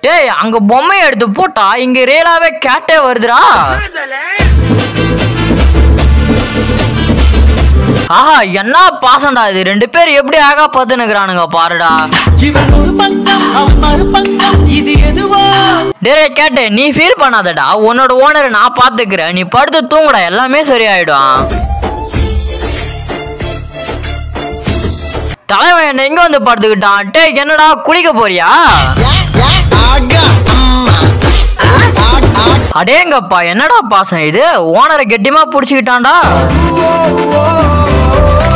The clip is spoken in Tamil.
டேய் அங்க பொம்மையை எடுத்து போட்டா இங்க ரியலாவே கேட்டே வருதுடா ஆஹா என்ன பாசம்டா இது ரெண்டு பேர் எப்படி ஆகா பார்த்துனுக்குறானுங்க பாருடா இவன் ஒரு பக்கம் அவன் மறு பக்கம் இது எதுவா டேய் கேட்டு நீ ஃபீல் பண்ணாதடா உன்னோட ஓனர் நான் பாத்துக்கிறேன் நீ படுத்து தூங்குடா எல்லாமே சரியாயிடும் தலைவன் என்ன எங்க வந்து படுத்துக்கிட்டான் டேய் என்னடா குளிக்க போறியா அடேங்கப்பா என்னடா பாசம் இது ஓனரை கெட்டியமா புடிச்சுக்கிட்டான்டா